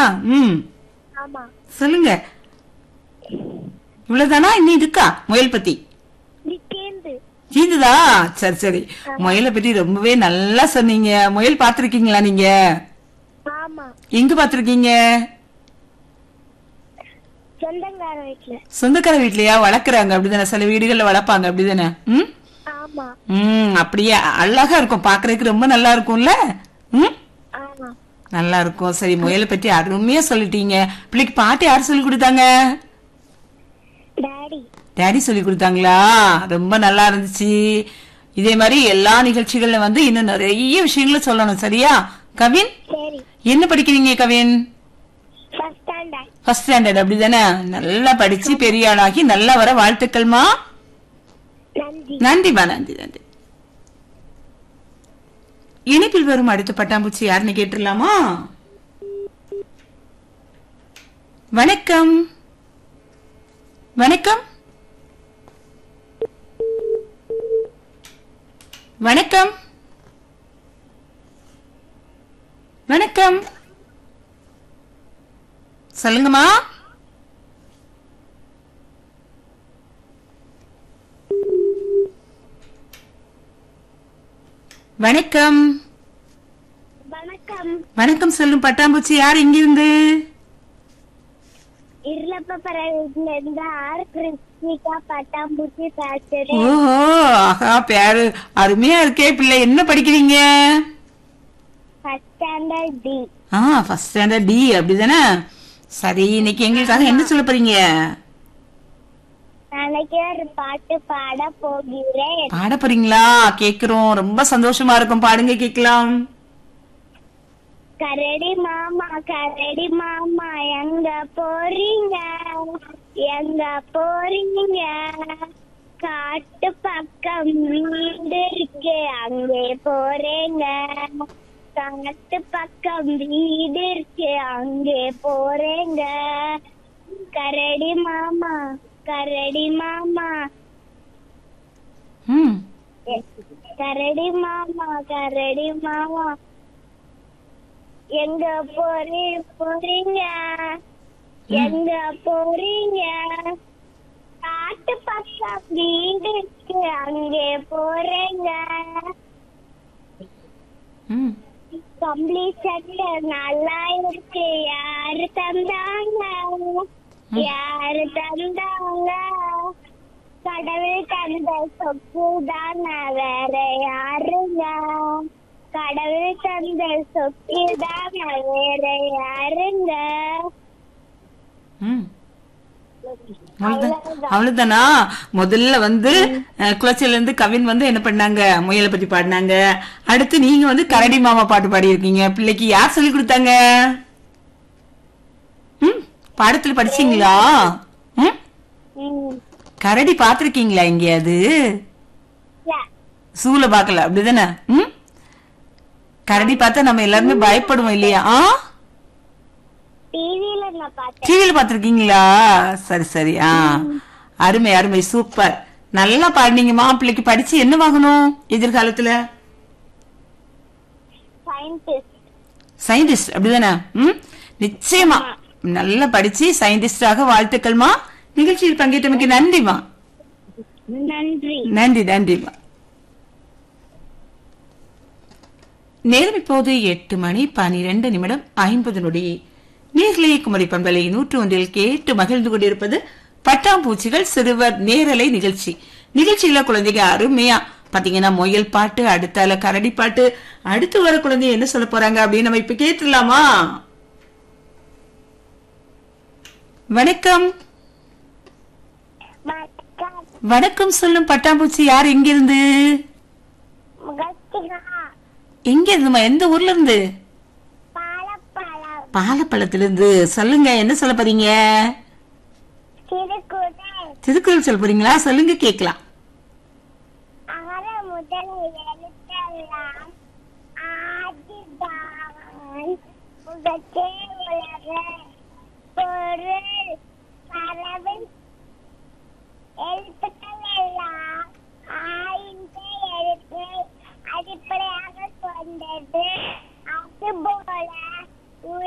ம் ஆமா சொல்லுங்க இவ்வளவுதானா இன்னும் இருக்கா முயல் பத்தி நிக்கேந்து தீந்துதா சரி சரி முயலை பத்தி ரொம்பவே நல்லா சொன்னீங்க முயல் பாத்திருக்கீங்களா நீங்க ஆமா எங்க பாத்திருக்கீங்க சொந்தங்கார வீட்டுல சொந்தக்கார வீட்லயா வளர்க்குறாங்க அப்படிதானே சில வீடுகள்ல வளர்ப்பாங்க அப்படிதானே ம் ஆமா ம் அப்படியே அழகா இருக்கும் பாக்குறதுக்கு ரொம்ப நல்லா இருக்கும்ல ம் ஆமா நல்லா இருக்கும் சரி முயலை பற்றி அருமையா சொல்லிட்டீங்க பிள்ளைக்கு பாட்டு யார் சொல்லி கொடுத்தாங்க டாடி டேடி சொல்லி கொடுத்தாங்களா ரொம்ப நல்லா இருந்துச்சு இதே மாதிரி எல்லா நிகழ்ச்சிகள்ல வந்து இன்னும் நிறைய விஷயங்களை சொல்லணும் சரியா கவின் சரி என்ன படிக்கிறீங்க Kavin first standard first standard அப்படிதானே நல்லா படிச்சு பெரிய ஆளாகி நல்லா வர வாழ்த்துக்கள்மா நன்றி நன்றிமா நன்றி நன்றி இனிப்பில் வரும் அடுத்த பட்டாம்பூச்சி யாருன்னு கேட்டுடலாமா வணக்கம் வணக்கம் வணக்கம் வணக்கம் சொல்லுங்கம்மா வணக்கம் வணக்கம் வணக்கம் சொல்லும் பட்டாம்பூச்சி யார் இங்கிருந்து இருளப்ப வீட்டுல இருந்து ஆர் கிருஷ்ணிகா பட்டாம்பூச்சி பேசுறேன் ஓஹோ ஆஹா பேரு அருமையா இருக்கே பிள்ளை என்ன படிக்கிறீங்க ஃபர்ஸ்ட் ஸ்டாண்டர்ட் டி ஆ ஃபர்ஸ்ட் ஸ்டாண்டர்ட் டி அப்படிதானே சரி இன்னைக்கு எங்களுக்காக என்ன சொல்ல போறீங்க நாளைக்கு ஒரு பாட்டு பாட போகிறேன் பாட போறீங்களா கேக்குறோம் ரொம்ப சந்தோஷமா இருக்கும் பாடுங்க கேக்கலாம் கரடி மாமா கரடி மாமா எங்க போறீங்க எங்க போறீங்க காட்டு பக்கம் வீடு இருக்கு அங்கே போறேங்க காட்டு பக்கம் வீடு இருக்கு அங்கே போறேங்க கரடி மாமா கரடி மாமா ம் கரடி மாமா கரடி மாமா எங்க போறீ போறீங்க எங்க போறீங்க காட்டு பக்கம் வீடு இருக்கு அங்கே போறேங்க ம் கம்பளி சட்டை நல்லா இருக்கு யாரு தந்தாங்க யாரு தந்தாங்க கடவுள் தந்த சொப்பு தானே வேற யாருங்க கடவுள் தந்த சொப்பு தானே வேற யாருங்க ம் அவ்வளவுதான். அவ்வளவுதானா முதல்ல வந்து அஹ், குளச்சல்ல இருந்து கவின் வந்து என்ன பண்ணாங்க முயலை பத்தி பாடினாங்க அடுத்து நீங்க வந்து கரடி மாமா பாட்டு பாடி இருக்கீங்க பிள்ளைக்கு யார் சொல்லி கொடுத்தாங்க ம் பாடத்துல படிச்சீங்களா ம் ம். கரடி பாத்திருக்கீங்களா எங்கேயாவது இல்ல. சூல பாக்கல அப்படிதானே ம் கரடி பார்த்தா நம்ம எல்லாருமே பயப்படுவோம் இல்லையா ஆ டிவில நான் பார்த்தேன் டிவியில பாத்திருக்கீங்களா சரி சரி ஆ அருமை அருமை சூப்பர் நல்லா பாடினீங்கம்மா பிள்ளைக்கு படிச்சு என்ன வாங்கணும் எதிர்காலத்துல சயின்டிஸ்ட் சயின்டிஸ்ட் அப்படிதானே ம் நிச்சயமா நல்லா படிச்சு சயின்டிஸ்டாக வாழ்த்துக்கள்மா நிகழ்ச்சியில் பங்கேற்றமைக்கு நன்றிமா நன்றி நன்றி நன்றிமா நேரம் இப்போது எட்டு மணி பனிரெண்டு நிமிடம் ஐம்பது நொடி நீர்லே குமரி பண்பலை நூற்று ஒன்றில் கேட்டு மகிழ்ந்து கொண்டிருப்பது பட்டாம்பூச்சிகள் சிறுவர் நேரலை நிகழ்ச்சி நிகழ்ச்சியில குழந்தைங்க அருமையா பாத்தீங்கன்னா முயல் பாட்டு அடுத்தால கரடி பாட்டு அடுத்து வர குழந்தை என்ன சொல்ல போறாங்க அப்படின்னு நம்ம இப்ப கேட்டுடலாமா வணக்கம் வணக்கம் வணக்கம் சொல்லும் பட்டாம்பூச்சி யார் எங்கிருந்து முகஸ்திகா எங்க இருந்துமா எந்த ஊர்ல இருந்து பாலப்பழம் பாலப்பழத்துல இருந்து சொல்லுங்க என்ன சொல்ல போறீங்க திருக்குறள் திருக்குறள் சொல்ல போறீங்களா சொல்லுங்க கேக்கலாம் அகர முதல் எழுத்தெல்லாம் ஆதிதான் முகத்தே உலக பொருள் பறவை எழுத்துக்கள் எல்லாம் ஆய்ந்த எழுத்தை அடிப்படையாக கொண்டது அதுபோல